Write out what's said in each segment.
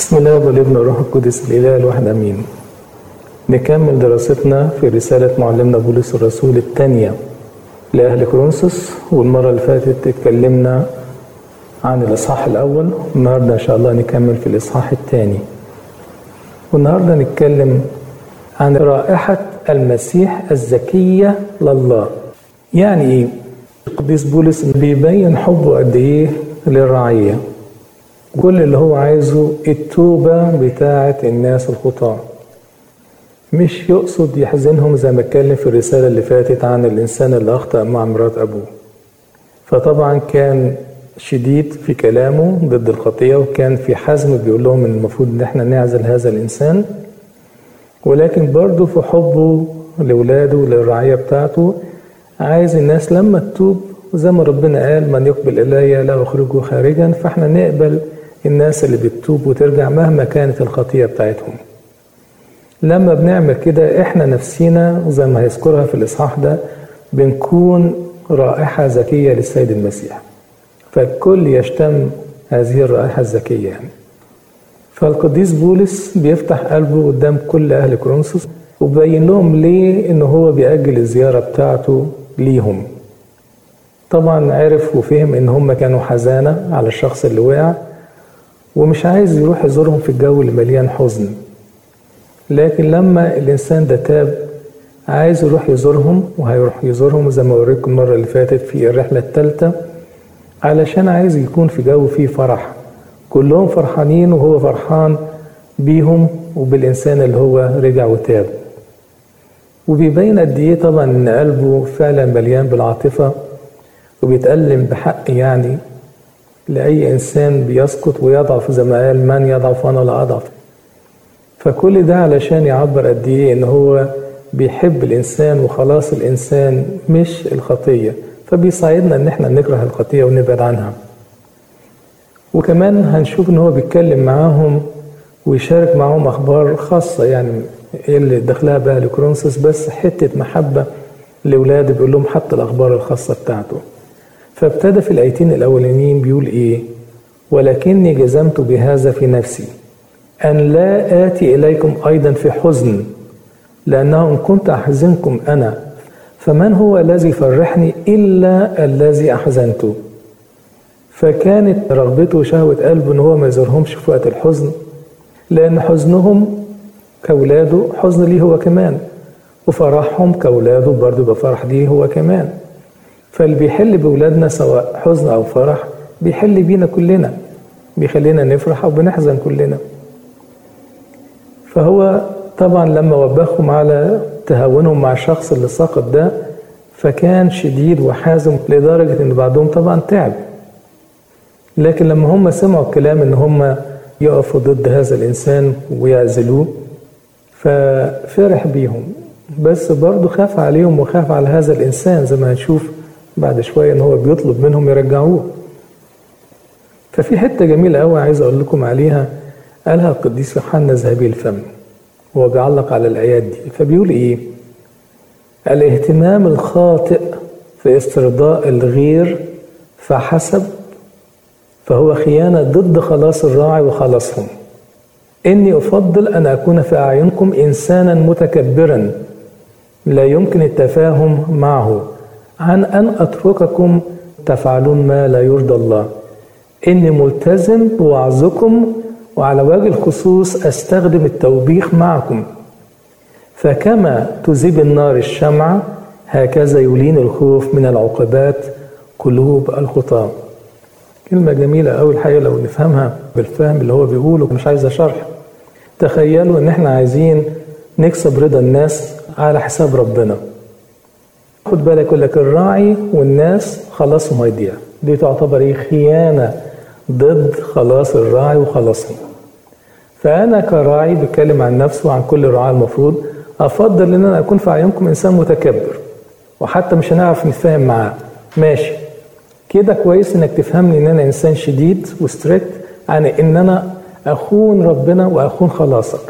بسم الله والابن والروح القدس الاله الواحد امين نكمل دراستنا في رسالة معلمنا بولس الرسول الثانية لأهل كورنثوس والمرة اللي فاتت اتكلمنا عن الإصحاح الأول النهاردة إن شاء الله نكمل في الإصحاح الثاني والنهاردة نتكلم عن رائحة المسيح الزكية لله يعني إيه؟ القديس بولس بيبين حبه قد إيه للرعية كل اللي هو عايزه التوبة بتاعة الناس الخطاة مش يقصد يحزنهم زي ما اتكلم في الرسالة اللي فاتت عن الإنسان اللي أخطأ مع مرات أبوه فطبعا كان شديد في كلامه ضد الخطية وكان في حزم بيقول لهم إن المفروض إن احنا نعزل هذا الإنسان ولكن برضه في حبه لولاده وللرعية بتاعته عايز الناس لما تتوب زي ما ربنا قال من يقبل إلي لا أخرجه خارجا فاحنا نقبل الناس اللي بتتوب وترجع مهما كانت الخطية بتاعتهم لما بنعمل كده احنا نفسينا زي ما هيذكرها في الإصحاح ده بنكون رائحة زكية للسيد المسيح فالكل يشتم هذه الرائحة الزكية يعني فالقديس بولس بيفتح قلبه قدام كل أهل كورنثوس وبين لهم ليه إن هو بيأجل الزيارة بتاعته ليهم طبعا عرف وفهم إن هم كانوا حزانة على الشخص اللي وقع ومش عايز يروح يزورهم في الجو اللي مليان حزن لكن لما الإنسان ده تاب عايز يروح يزورهم وهيروح يزورهم زي ما وريكم المرة اللي فاتت في الرحلة الثالثة علشان عايز يكون في جو فيه فرح كلهم فرحانين وهو فرحان بيهم وبالإنسان اللي هو رجع وتاب وبيبين قد إيه طبعا إن قلبه فعلا مليان بالعاطفة وبيتألم بحق يعني لأي إنسان بيسقط ويضعف زي ما قال من يضعف وأنا لا أضعف فكل ده علشان يعبر قد إيه إن هو بيحب الإنسان وخلاص الإنسان مش الخطية فبيساعدنا إن إحنا نكره الخطية ونبعد عنها وكمان هنشوف إن هو بيتكلم معاهم ويشارك معاهم أخبار خاصة يعني اللي دخلها بقى لكرونسوس بس حتة محبة لأولاده بيقول لهم حتى الأخبار الخاصة بتاعته فابتدى في الآيتين الأولانيين بيقول إيه ولكني جزمت بهذا في نفسي أن لا آتي إليكم أيضا في حزن لأنه إن كنت أحزنكم أنا فمن هو الذي يفرحني إلا الذي أحزنته فكانت رغبته وشهوة قلبه إن هو ما يزورهمش في وقت الحزن لأن حزنهم كأولاده حزن ليه هو كمان وفرحهم كأولاده برضه يبقى فرح ليه هو كمان فاللي بيحل بأولادنا سواء حزن أو فرح بيحل بينا كلنا بيخلينا نفرح أو بنحزن كلنا فهو طبعا لما وبخهم على تهاونهم مع الشخص اللي سقط ده فكان شديد وحازم لدرجة إن بعضهم طبعا تعب لكن لما هم سمعوا الكلام إن هم يقفوا ضد هذا الإنسان ويعزلوه ففرح بيهم بس برضه خاف عليهم وخاف على هذا الإنسان زي ما هنشوف بعد شوية إن هو بيطلب منهم يرجعوه ففي حتة جميلة قوي عايز أقول لكم عليها قالها القديس يوحنا ذهبي الفم هو بيعلق على الآيات دي فبيقول إيه الاهتمام الخاطئ في استرضاء الغير فحسب فهو خيانة ضد خلاص الراعي وخلاصهم إني أفضل أن أكون في أعينكم إنسانا متكبرا لا يمكن التفاهم معه عن أن أترككم تفعلون ما لا يرضى الله إني ملتزم بوعظكم وعلى وجه الخصوص أستخدم التوبيخ معكم فكما تذيب النار الشمعة هكذا يلين الخوف من العقوبات قلوب الخطاة كلمة جميلة أوي الحقيقة لو نفهمها بالفهم اللي هو بيقوله مش عايزة شرح تخيلوا إن إحنا عايزين نكسب رضا الناس على حساب ربنا خد بالك يقول لك الراعي والناس خلاصهم هيضيع دي تعتبر ايه خيانة ضد خلاص الراعي وخلاصهم فأنا كراعي بتكلم عن نفسي وعن كل رعاة المفروض أفضل إن أنا أكون في عيونكم إنسان متكبر وحتى مش هنعرف نتفاهم معاه ماشي كده كويس إنك تفهمني إن أنا إنسان شديد وستريكت عن إن أنا أخون ربنا وأخون خلاصك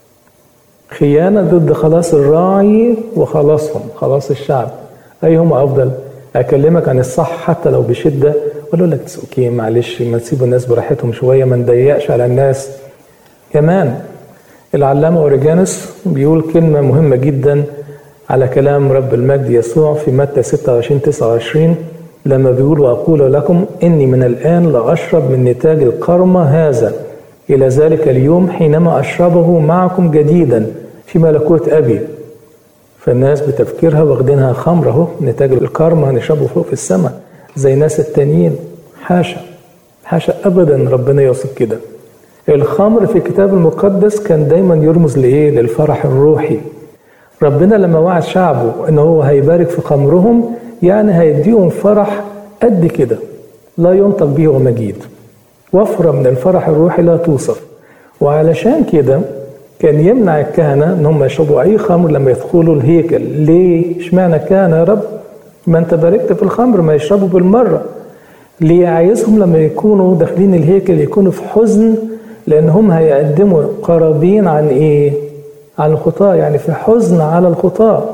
خيانة ضد خلاص الراعي وخلاصهم خلاص الشعب أيهما أفضل أكلمك عن الصح حتى لو بشدة وأقول لك اوكي معلش ما تسيبوا الناس براحتهم شوية ما نضيقش على الناس كمان العلامة أوريجانس بيقول كلمة مهمة جدا على كلام رب المجد يسوع في متى 26 29 لما بيقول وأقول لكم إني من الآن لأشرب من نتاج القرمة هذا إلى ذلك اليوم حينما أشربه معكم جديدا في ملكوت أبي فالناس بتفكيرها واخدينها خمر اهو نتاج الكرمة هنشربه فوق في السماء زي الناس التانيين حاشا حاشا ابدا ربنا يوصف كده الخمر في الكتاب المقدس كان دايما يرمز لايه للفرح الروحي ربنا لما وعد شعبه ان هو هيبارك في خمرهم يعني هيديهم فرح قد كده لا ينطق به ومجيد وفرة من الفرح الروحي لا توصف وعلشان كده كان يمنع الكهنة ان هم يشربوا اي خمر لما يدخلوا الهيكل ليه اشمعنى الكهنة يا رب ما انت باركت في الخمر ما يشربوا بالمرة ليه عايزهم لما يكونوا داخلين الهيكل يكونوا في حزن لان هم هيقدموا قرابين عن ايه عن الخطاة يعني في حزن على الخطاة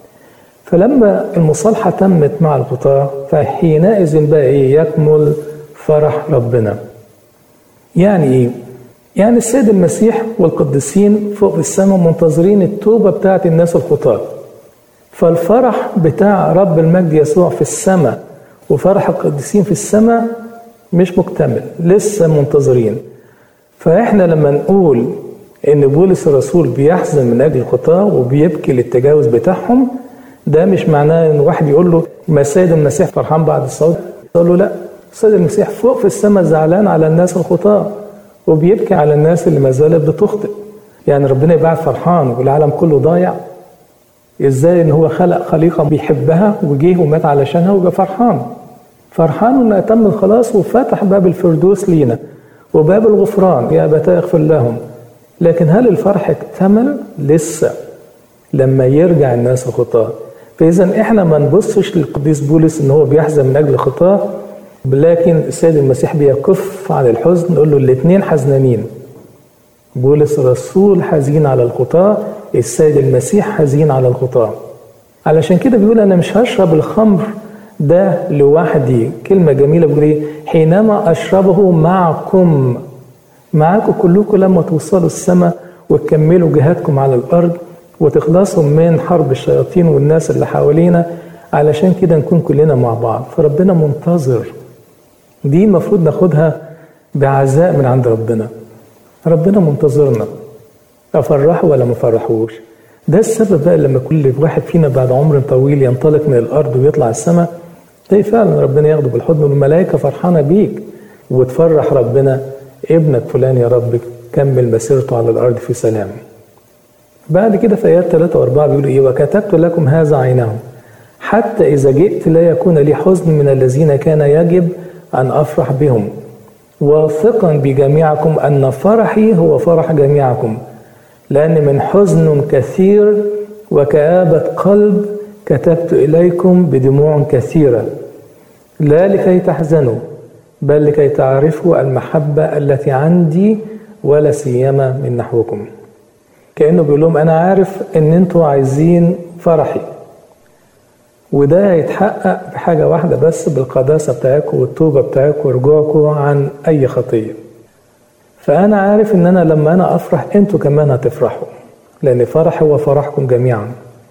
فلما المصالحة تمت مع الخطاة فحينئذ بقى ايه يكمل فرح ربنا يعني ايه يعني السيد المسيح والقديسين فوق في السماء منتظرين التوبة بتاعت الناس الخطاة فالفرح بتاع رب المجد يسوع في السماء وفرح القديسين في السماء مش مكتمل لسه منتظرين فاحنا لما نقول ان بولس الرسول بيحزن من اجل الخطاة وبيبكي للتجاوز بتاعهم ده مش معناه ان واحد يقول له ما السيد المسيح فرحان بعد الصوت يقول له لا السيد المسيح فوق في السماء زعلان على الناس الخطاه وبيبكي على الناس اللي ما زالت بتخطئ يعني ربنا يبقى فرحان والعالم كله ضايع ازاي ان هو خلق خليقه بيحبها وجيه ومات علشانها ويبقى فرحان فرحان انه اتم الخلاص وفتح باب الفردوس لينا وباب الغفران يا ابتاه اغفر لهم لكن هل الفرح اكتمل لسه لما يرجع الناس الخطاه فاذا احنا ما نبصش للقديس بولس ان هو بيحزن من اجل خطاه لكن السيد المسيح بيكف عن الحزن نقول له الاثنين حزنانين بولس الرسول حزين على الخطاة السيد المسيح حزين على الخطاة علشان كده بيقول أنا مش هشرب الخمر ده لوحدي كلمة جميلة بيقول إيه حينما أشربه معكم معاكم كلكم لما توصلوا السماء وتكملوا جهادكم على الأرض وتخلصوا من حرب الشياطين والناس اللي حوالينا علشان كده نكون كلنا مع بعض فربنا منتظر دي المفروض ناخدها بعزاء من عند ربنا ربنا منتظرنا افرحه ولا ما افرحوش ده السبب بقى لما كل واحد فينا بعد عمر طويل ينطلق من الارض ويطلع السماء تلاقي فعلا ربنا ياخده بالحضن والملائكه فرحانه بيك وتفرح ربنا ابنك فلان يا رب كمل مسيرته على الارض في سلام بعد كده في ايات 3 و4 بيقول ايه وكتبت لكم هذا عينهم حتى اذا جئت لا يكون لي حزن من الذين كان يجب أن أفرح بهم واثقا بجميعكم أن فرحي هو فرح جميعكم لأن من حزن كثير وكآبة قلب كتبت إليكم بدموع كثيرة لا لكي تحزنوا بل لكي تعرفوا المحبة التي عندي ولا سيما من نحوكم كأنه بيقول لهم أنا عارف إن أنتوا عايزين فرحي وده هيتحقق بحاجة واحدة بس بالقداسة بتاعتكم والتوبة بتاعتكم ورجوعكم عن أي خطية فأنا عارف إن أنا لما أنا أفرح أنتوا كمان هتفرحوا لأن فرح هو فرحكم جميعا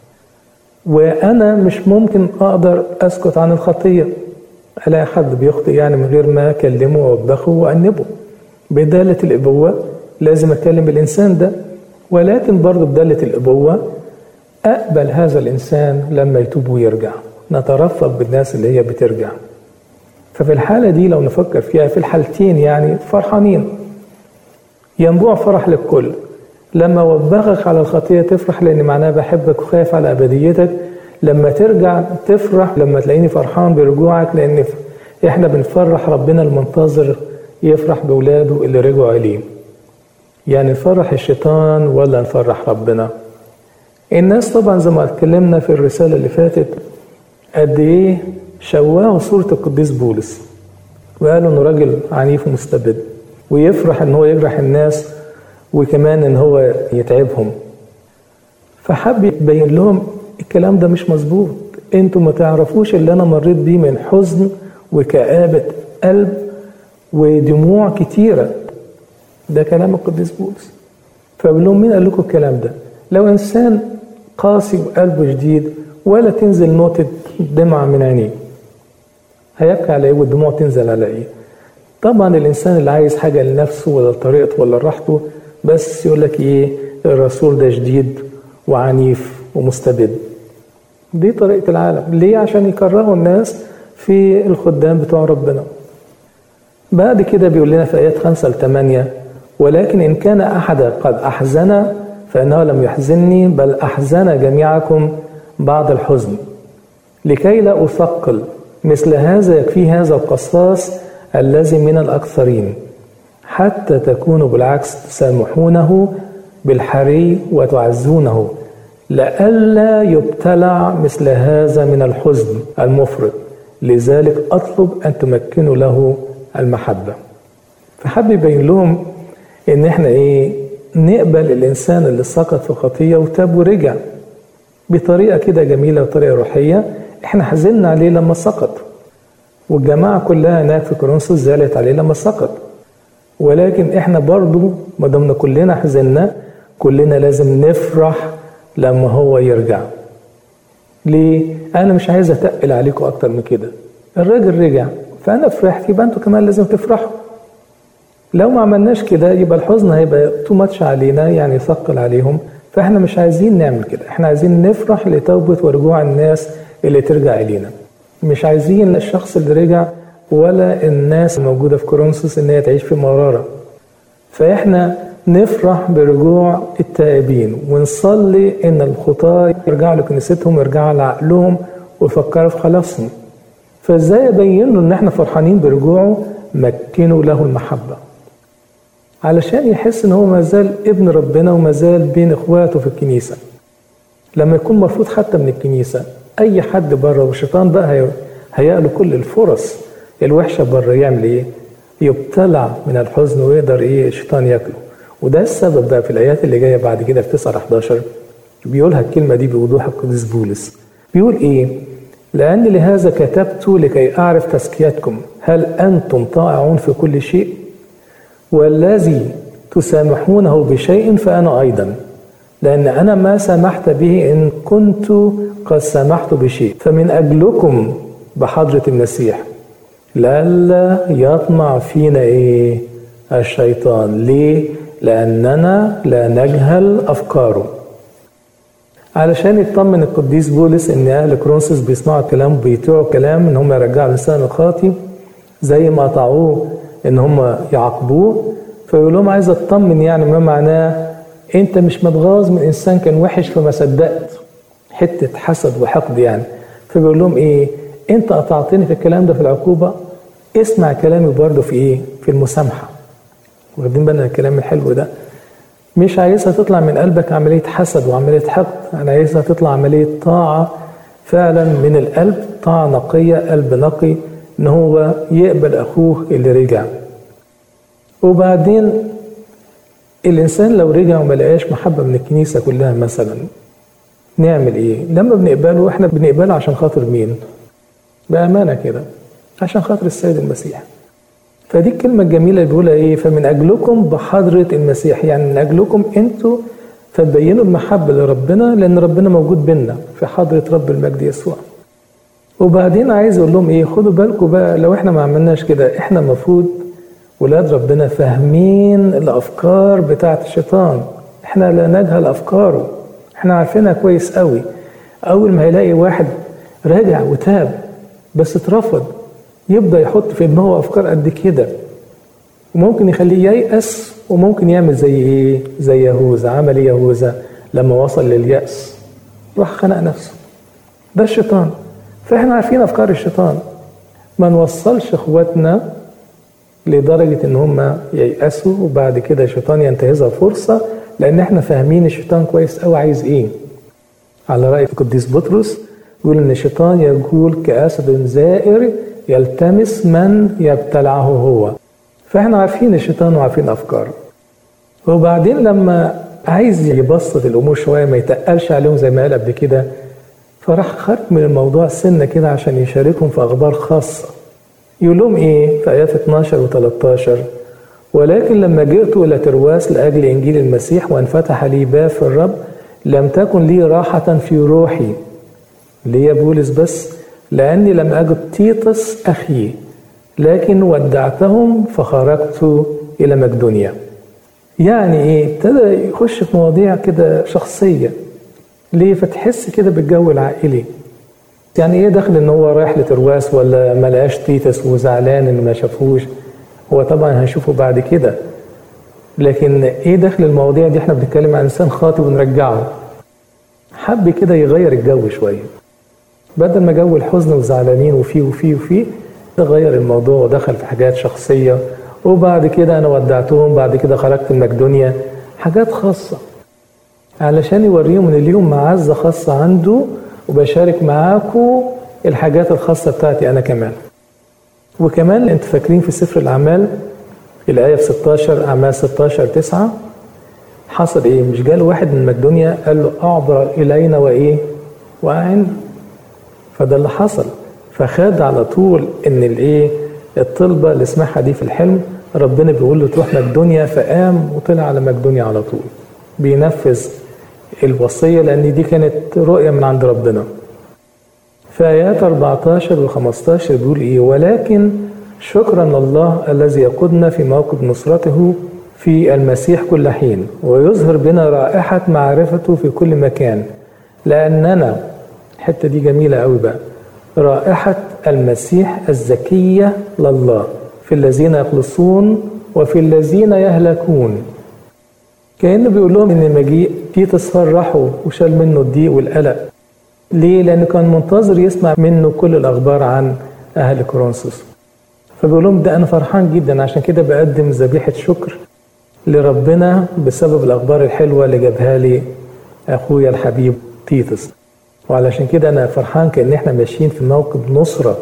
وأنا مش ممكن أقدر أسكت عن الخطية ألاقي حد بيخطئ يعني من غير ما أكلمه وأوبخه وأنبه بدالة الإبوة لازم أكلم الإنسان ده ولكن برضه بدالة الإبوة أقبل هذا الإنسان لما يتوب ويرجع نترفق بالناس اللي هي بترجع ففي الحالة دي لو نفكر فيها في الحالتين يعني فرحانين ينبوع فرح للكل لما وبخك على الخطية تفرح لأن معناها بحبك وخايف على أبديتك لما ترجع تفرح لما تلاقيني فرحان برجوعك لأن إحنا بنفرح ربنا المنتظر يفرح بولاده اللي رجعوا إليه يعني نفرح الشيطان ولا نفرح ربنا الناس طبعا زي ما اتكلمنا في الرسالة اللي فاتت قد ايه شوهوا صورة القديس بولس وقالوا انه راجل عنيف ومستبد ويفرح ان هو يجرح الناس وكمان ان هو يتعبهم فحب يبين لهم الكلام ده مش مظبوط انتوا ما تعرفوش اللي انا مريت بيه من حزن وكآبة قلب ودموع كتيرة ده كلام القديس بولس فبقول لهم مين قال لكم الكلام ده لو انسان قاسي وقلبه شديد ولا تنزل نقطة دمعة من عينيه هيبكي على ايه والدموع تنزل على ايه طبعا الانسان اللي عايز حاجة لنفسه ولا لطريقته ولا لراحته بس يقول لك ايه الرسول ده شديد وعنيف ومستبد دي طريقة العالم ليه عشان يكرهوا الناس في الخدام بتوع ربنا بعد كده بيقول لنا في آيات خمسة لثمانية ولكن إن كان أحد قد أحزن فإنه لم يحزنني بل أحزن جميعكم بعض الحزن لكي لا أثقل مثل هذا يكفي هذا القصاص الذي من الأكثرين حتى تكونوا بالعكس تسامحونه بالحري وتعزونه لئلا يبتلع مثل هذا من الحزن المفرط لذلك أطلب أن تمكنوا له المحبة فحب يبين لهم إن إحنا إيه نقبل الإنسان اللي سقط في خطية وتاب ورجع بطريقة كده جميلة وطريقة روحية إحنا حزننا عليه لما سقط والجماعة كلها هناك في كورنثوس زعلت عليه لما سقط ولكن إحنا برضو ما دمنا كلنا حزننا كلنا لازم نفرح لما هو يرجع ليه؟ أنا مش عايز أتقل عليكم أكتر من كده الراجل رجع فأنا فرحت يبقى أنتوا كمان لازم تفرحوا لو ما عملناش كده يبقى الحزن هيبقى تو ماتش علينا يعني يثقل عليهم فاحنا مش عايزين نعمل كده احنا عايزين نفرح لتوبة ورجوع الناس اللي ترجع إلينا مش عايزين الشخص اللي رجع ولا الناس الموجودة في كورنثوس إن هي تعيش في مرارة فإحنا نفرح برجوع التائبين ونصلي إن الخطاة يرجعوا لكنيستهم ويرجعوا لعقلهم ويفكروا في خلاصهم فإزاي أبين له إن إحنا فرحانين برجوعه مكنوا له المحبة علشان يحس إن هو ما زال ابن ربنا وما زال بين إخواته في الكنيسة لما يكون مرفوض حتى من الكنيسة أي حد بره والشيطان بقى هيأ له كل الفرص الوحشة بره يعمل إيه؟ يبتلع من الحزن ويقدر إيه الشيطان ياكله وده السبب بقى في الآيات اللي جاية بعد كده في 9 11 بيقولها الكلمة دي بوضوح القديس بولس بيقول إيه؟ لأن لهذا كتبت لكي أعرف تزكيتكم هل أنتم طائعون في كل شيء؟ والذي تسامحونه بشيء فأنا أيضا لأن أنا ما سمحت به إن كنت قد سمحت بشيء فمن أجلكم بحضرة المسيح لئلا يطمع فينا إيه الشيطان ليه لأننا لا نجهل أفكاره علشان يطمن القديس بولس ان اهل كرونسوس بيسمعوا كلام بيطيعوا كلام ان هم يرجعوا الانسان الخاطي زي ما قطعوه ان هم يعاقبوه فيقول لهم عايز اطمن يعني ما معناه انت مش متغاظ من انسان كان وحش فما صدقت حته حسد وحقد يعني فبيقول لهم ايه انت قطعتني في الكلام ده في العقوبه اسمع كلامي برضه في ايه في المسامحه واخدين بالنا الكلام الحلو ده مش عايزها تطلع من قلبك عملية حسد وعملية حقد أنا عايزها تطلع عملية طاعة فعلا من القلب طاعة نقية قلب نقي إن هو يقبل أخوه اللي رجع وبعدين الإنسان لو رجع وما لقاش محبة من الكنيسة كلها مثلا نعمل إيه؟ لما بنقبله إحنا بنقبله عشان خاطر مين؟ بأمانة كده عشان خاطر السيد المسيح فدي الكلمة الجميلة اللي بيقولها ايه فمن اجلكم بحضرة المسيح يعني من اجلكم انتوا فتبينوا المحبة لربنا لان ربنا موجود بينا في حضرة رب المجد يسوع وبعدين عايز اقول لهم ايه خدوا بالكم بقى لو احنا ما عملناش كده احنا المفروض ولاد ربنا فاهمين الافكار بتاعت الشيطان احنا لا نجهل افكاره احنا عارفينها كويس قوي اول ما يلاقي واحد راجع وتاب بس اترفض يبدا يحط في دماغه افكار قد كده وممكن يخليه ييأس وممكن يعمل زي ايه زي يهوذا عمل ايه يهوذا لما وصل لليأس راح خنق نفسه ده الشيطان فاحنا عارفين افكار الشيطان ما نوصلش اخواتنا لدرجة ان هم ييأسوا وبعد كده الشيطان ينتهزها فرصة لان احنا فاهمين الشيطان كويس قوي عايز ايه على رأي القديس بطرس يقول ان الشيطان يقول كأسد زائر يلتمس من يبتلعه هو فاحنا عارفين الشيطان وعارفين افكاره وبعدين لما عايز يبسط الامور شويه ما يتقلش عليهم زي ما قال قبل كده فراح خرج من الموضوع سنه كده عشان يشاركهم في اخبار خاصه يقول لهم ايه في ايات 12 و13 ولكن لما جئت إلى ترواس لأجل إنجيل المسيح وانفتح لي باب في الرب لم تكن لي راحة في روحي ليه بولس بس لأني لم أجد تيتس أخي لكن ودعتهم فخرجت إلى مقدونيا يعني إيه ابتدى يخش في مواضيع كده شخصية ليه فتحس كده بالجو العائلي يعني ايه دخل ان هو رايح لترواس ولا ما لقاش تيتس وزعلان ان ما شافوش هو طبعا هنشوفه بعد كده لكن ايه دخل المواضيع دي احنا بنتكلم عن انسان خاطئ ونرجعه حب كده يغير الجو شويه بدل ما جو الحزن والزعلانين وفيه وفيه وفيه غير الموضوع ودخل في حاجات شخصيه وبعد كده انا ودعتهم بعد كده خرجت من مقدونيا حاجات خاصه علشان يوريهم ان ليهم معزه خاصه عنده وبشارك معاكم الحاجات الخاصه بتاعتي انا كمان وكمان انتوا فاكرين في سفر الاعمال الايه في 16 اعمال 16 9 حصل ايه مش جاله واحد من مقدونيا قال له اعبر الينا وايه واعن فده اللي حصل فخد على طول ان الايه الطلبه اللي سمعها دي في الحلم ربنا بيقول له تروح مقدونيا فقام وطلع على مقدونيا على طول بينفذ الوصيه لان دي كانت رؤيه من عند ربنا في آيات 14 و 15 بيقول إيه ولكن شكرا لله الذي يقودنا في موكب نصرته في المسيح كل حين ويظهر بنا رائحة معرفته في كل مكان لأننا الحتة دي جميلة قوي بقى رائحة المسيح الزكية لله في الذين يخلصون وفي الذين يهلكون كأنه بيقول لهم إن مجيء تيتس فرحوا وشال منه الضيق والقلق ليه؟ لأنه كان منتظر يسمع منه كل الأخبار عن أهل كورنثوس. فبيقول لهم ده أنا فرحان جدا عشان كده بقدم ذبيحة شكر لربنا بسبب الأخبار الحلوة اللي جابها لي أخويا الحبيب تيتس. وعلشان كده أنا فرحان كأن إحنا ماشيين في موكب نصرة.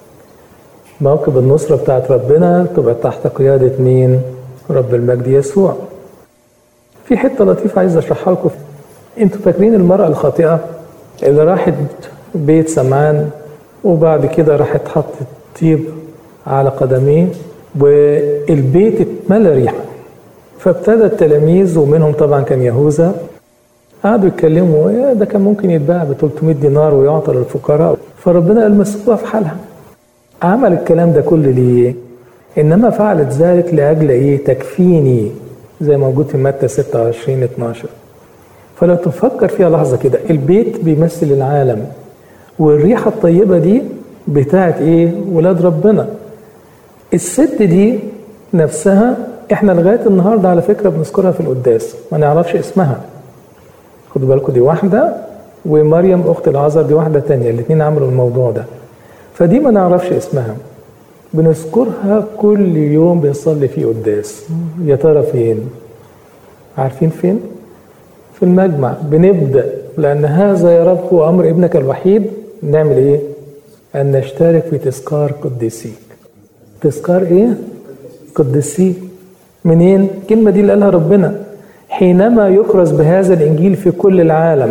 موكب النصرة بتاعت ربنا تبقى تحت قيادة مين؟ رب المجد يسوع. في حتة لطيفة عايز أشرحها لكم. أنتوا فاكرين المرأة الخاطئة اللي راحت بيت سمعان وبعد كده راحت حطت طيب على قدميه والبيت اتملى ريحه فابتدى التلاميذ ومنهم طبعا كان يهوذا قعدوا يتكلموا يا ده كان ممكن يتباع ب 300 دينار ويعطى للفقراء فربنا قال مسكوها في حالها عمل الكلام ده كله ليه؟ انما فعلت ذلك لاجل ايه؟ تكفيني زي ما موجود في متى 26 12 فلو تفكر فيها لحظة كده البيت بيمثل العالم والريحة الطيبة دي بتاعت ايه ولاد ربنا الست دي نفسها احنا لغاية النهاردة على فكرة بنذكرها في القداس ما نعرفش اسمها خدوا بالكم دي واحدة ومريم أخت العذر دي واحدة تانية الاتنين عملوا الموضوع ده فدي ما نعرفش اسمها بنذكرها كل يوم بنصلي فيه قداس يا ترى فين عارفين فين في المجمع بنبدأ لأن هذا يا رب هو أمر ابنك الوحيد نعمل إيه؟ أن نشترك في تذكار قديسيك تذكار إيه؟ قديسيك منين؟ الكلمة دي اللي قالها ربنا حينما يكرز بهذا الإنجيل في كل العالم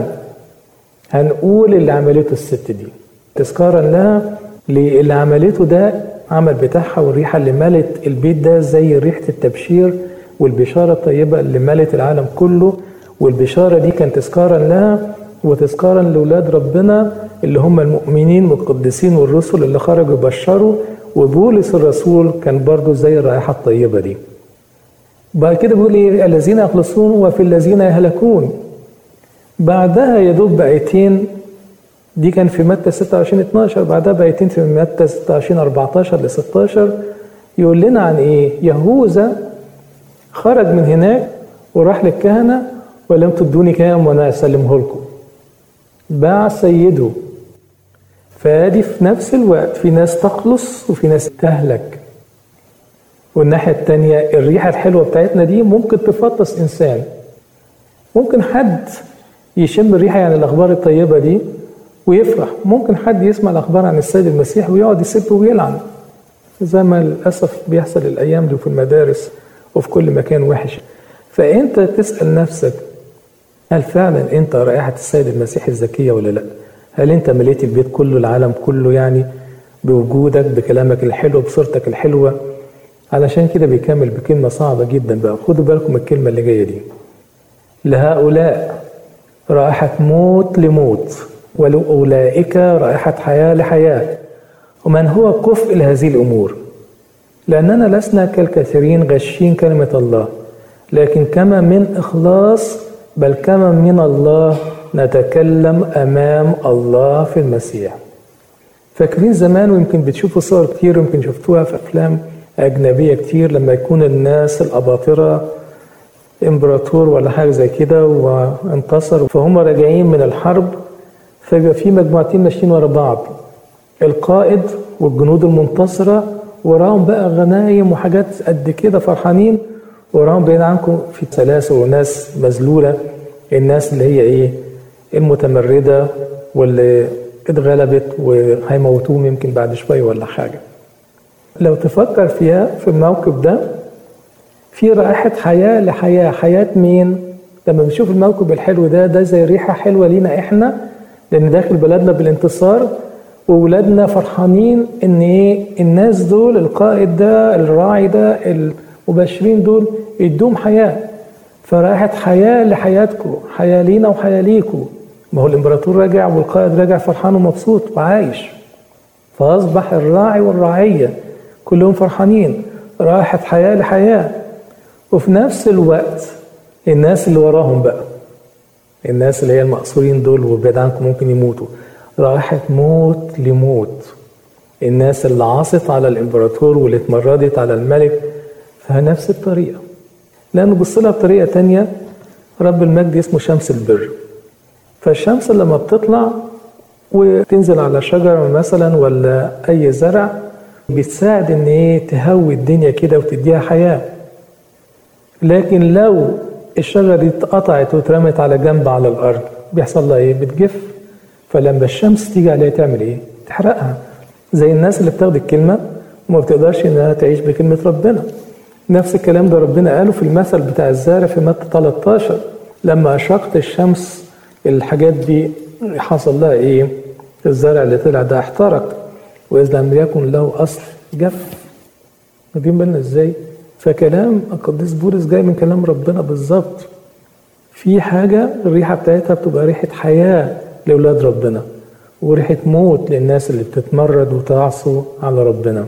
هنقول اللي عملته الست دي تذكارا لها اللي عملته ده عمل بتاعها والريحة اللي ملت البيت ده زي ريحة التبشير والبشارة الطيبة اللي ملت العالم كله والبشارة دي كانت تذكارا لها وتذكارا لأولاد ربنا اللي هم المؤمنين والقديسين والرسل اللي خرجوا يبشروا وبولس الرسول كان برضو زي الرائحة الطيبة دي بعد كده بيقول ايه الذين يخلصون وفي الذين يهلكون بعدها يدوب بآيتين دي كان في متى 26 12 بعدها بآيتين في متى 26 14 ل 16 يقول لنا عن ايه يهوذا خرج من هناك وراح للكهنه ولم تدوني كام وانا اسلمه لكم باع سيده فادي في نفس الوقت في ناس تخلص وفي ناس تهلك والناحية التانية الريحة الحلوة بتاعتنا دي ممكن تفطس إنسان ممكن حد يشم الريحة يعني الأخبار الطيبة دي ويفرح ممكن حد يسمع الأخبار عن السيد المسيح ويقعد يسب ويلعن زي ما للأسف بيحصل الأيام دي في المدارس وفي كل مكان وحش فأنت تسأل نفسك هل فعلا انت رائحة السيد المسيح الزكية ولا لا هل انت مليت البيت كله العالم كله يعني بوجودك بكلامك الحلو بصورتك الحلوة علشان كده بيكمل بكلمة صعبة جدا بقى خدوا بالكم من الكلمة اللي جاية دي لهؤلاء رائحة موت لموت ولأولئك رائحة حياة لحياة ومن هو كفء لهذه الأمور لأننا لسنا كالكثيرين غشين كلمة الله لكن كما من إخلاص بل كما من الله نتكلم أمام الله في المسيح فاكرين زمان ويمكن بتشوفوا صور كتير ويمكن شفتوها في أفلام أجنبية كتير لما يكون الناس الأباطرة إمبراطور ولا حاجة زي كده وانتصر فهم راجعين من الحرب فيبقى في مجموعتين ماشيين ورا بعض القائد والجنود المنتصرة وراهم بقى غنايم وحاجات قد كده فرحانين وراهم بعيد عنكم في سلاسل وناس مذلولة الناس اللي هي ايه المتمردة واللي اتغلبت وهيموتوهم يمكن بعد شوية ولا حاجة لو تفكر فيها في الموقف ده في رائحة حياة لحياة حياة مين لما بنشوف الموكب الحلو ده ده زي ريحة حلوة لينا احنا لان داخل بلدنا بالانتصار وولادنا فرحانين ان ايه الناس دول القائد ده الراعي ده المبشرين دول يدوم حياة فرائحة حياة لحياتكم حياة لينا وحياة ليكم ما هو الامبراطور راجع والقائد راجع فرحان ومبسوط وعايش فاصبح الراعي والرعية كلهم فرحانين رائحة حياة لحياة وفي نفس الوقت الناس اللي وراهم بقى الناس اللي هي المقصورين دول وبعيد عنكم ممكن يموتوا رائحة موت لموت الناس اللي عاصت على الامبراطور واللي اتمردت على الملك فنفس الطريقة لأنه بص لها بطريقة تانية رب المجد اسمه شمس البر فالشمس لما بتطلع وتنزل على شجرة مثلا ولا أي زرع بتساعد إن إيه تهوي الدنيا كده وتديها حياة لكن لو الشجرة دي اتقطعت واترمت على جنب على الأرض بيحصل لها إيه؟ بتجف فلما الشمس تيجي عليها تعمل إيه؟ تحرقها زي الناس اللي بتاخد الكلمة وما بتقدرش إنها تعيش بكلمة ربنا نفس الكلام ده ربنا قاله في المثل بتاع الزارع في متى 13 لما أشرقت الشمس الحاجات دي حصل لها إيه؟ الزرع اللي طلع ده احترق وإذا لم يكن له أصل جف واخدين بالنا إزاي؟ فكلام القديس بولس جاي من كلام ربنا بالظبط في حاجة الريحة بتاعتها بتبقى ريحة حياة لأولاد ربنا وريحة موت للناس اللي بتتمرد وتعصوا على ربنا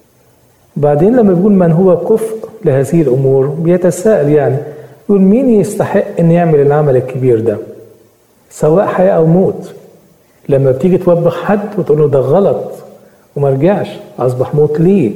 بعدين لما بيقول من هو كفء لهذه الأمور بيتساءل يعني يقول مين يستحق أن يعمل العمل الكبير ده سواء حياة أو موت لما بتيجي توبخ حد وتقول له ده غلط وما رجعش أصبح موت ليه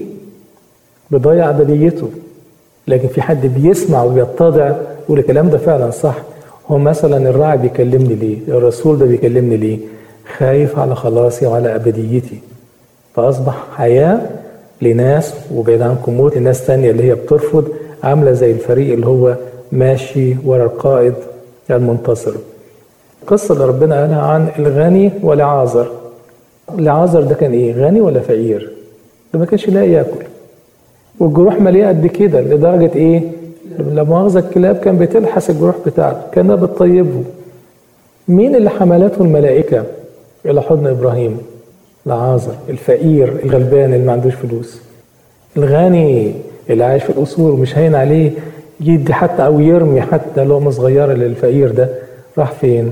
بيضيع أبديته لكن في حد بيسمع وبيتضع يقول الكلام ده فعلا صح هو مثلا الراعي بيكلمني ليه الرسول ده بيكلمني ليه خايف على خلاصي وعلى أبديتي فأصبح حياة لناس وبعيد عنكم موت لناس تانية اللي هي بترفض عاملة زي الفريق اللي هو ماشي ورا القائد المنتصر القصة اللي ربنا قالها عن الغني والعازر العازر ده كان ايه غني ولا فقير ده ما كانش لاقي ياكل والجروح مليئة قد كده لدرجة ايه لا مؤاخذة الكلاب كان بتلحس الجروح بتاعته كانها بتطيبه مين اللي حملته الملائكة إلى حضن إبراهيم العازر الفقير الغلبان اللي ما عندوش فلوس الغني اللي عايش في القصور ومش هين عليه يدي حتى أو يرمي حتى لقمة صغيرة للفقير ده راح فين؟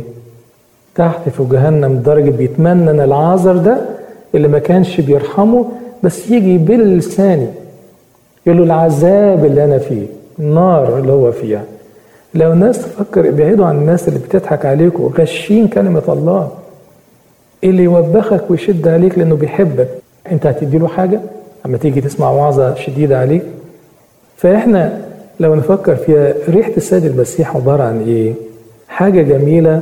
تحت في جهنم لدرجة بيتمنى ان العازر ده اللي ما كانش بيرحمه بس يجي بلساني يقول له العذاب اللي انا فيه النار اللي هو فيها لو الناس تفكر ابعدوا عن الناس اللي بتضحك عليكم غشين كلمة الله اللي يوبخك ويشد عليك لانه بيحبك انت هتدي له حاجة اما تيجي تسمع وعظة شديدة عليك فاحنا لو نفكر فيها ريحة السيد المسيح عبارة عن ايه حاجة جميلة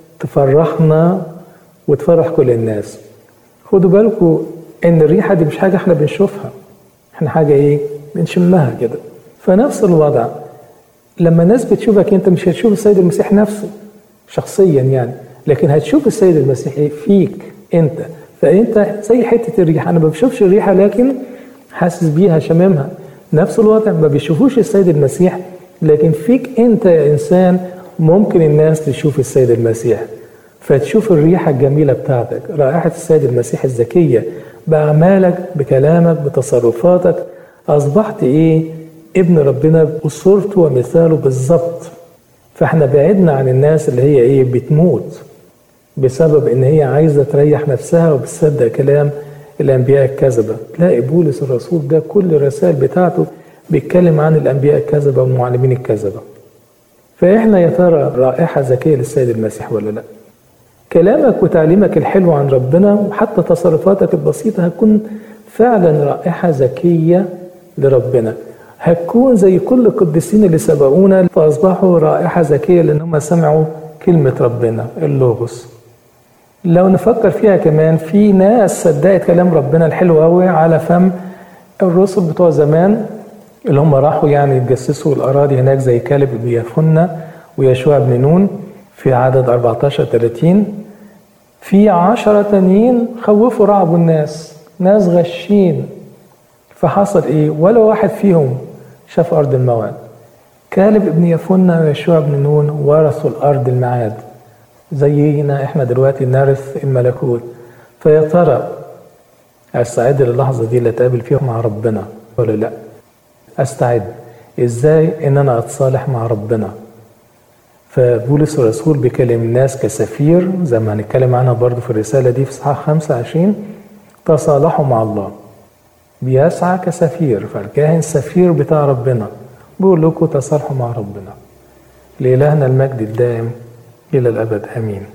تفرحنا وتفرح كل الناس خدوا بالكم ان الريحة دي مش حاجة احنا بنشوفها احنا حاجة ايه بنشمها كده فنفس الوضع لما الناس بتشوفك انت مش هتشوف السيد المسيح نفسه شخصيا يعني لكن هتشوف السيد المسيح ايه فيك انت فانت زي حته الريحه انا ما بشوفش الريحه لكن حاسس بيها شاممها نفس الوضع ما بيشوفوش السيد المسيح لكن فيك انت يا انسان ممكن الناس تشوف السيد المسيح فتشوف الريحه الجميله بتاعتك رائحه السيد المسيح الذكيه باعمالك بكلامك بتصرفاتك أصبحت إيه ابن ربنا بصورته ومثاله بالظبط فاحنا بعدنا عن الناس اللي هي ايه بتموت بسبب ان هي عايزه تريح نفسها وبتصدق كلام الانبياء الكذبه تلاقي بولس الرسول ده كل الرسائل بتاعته بيتكلم عن الانبياء الكذبه والمعلمين الكذبه فاحنا يا ترى رائحه ذكيه للسيد المسيح ولا لا كلامك وتعليمك الحلو عن ربنا وحتى تصرفاتك البسيطه هتكون فعلا رائحه ذكيه لربنا هتكون زي كل القديسين اللي سبقونا فاصبحوا رائحه ذكيه لانهم سمعوا كلمه ربنا اللوغوس لو نفكر فيها كمان في ناس صدقت كلام ربنا الحلو قوي على فم الرسل بتوع زمان اللي هم راحوا يعني يتجسسوا الاراضي هناك زي كالب بن يفنة ويشوع بن نون في عدد 14 30 في عشرة تانيين خوفوا رعبوا الناس ناس غشين فحصل ايه ولا واحد فيهم شاف ارض الموعد كالب ابن يفنة ويشوع بن نون ورثوا الارض الميعاد زينا احنا دلوقتي نرث الملكوت فيا ترى استعد للحظه دي اللي اتقابل فيها مع ربنا ولا لا استعد ازاي ان انا اتصالح مع ربنا فبولس الرسول بيكلم الناس كسفير زي ما هنتكلم عنها برضو في الرساله دي في اصحاح 25 تصالحوا مع الله بيسعى كسفير فالكاهن سفير بتاع ربنا بيقول لكم تصالحوا مع ربنا لإلهنا المجد الدائم إلى الأبد آمين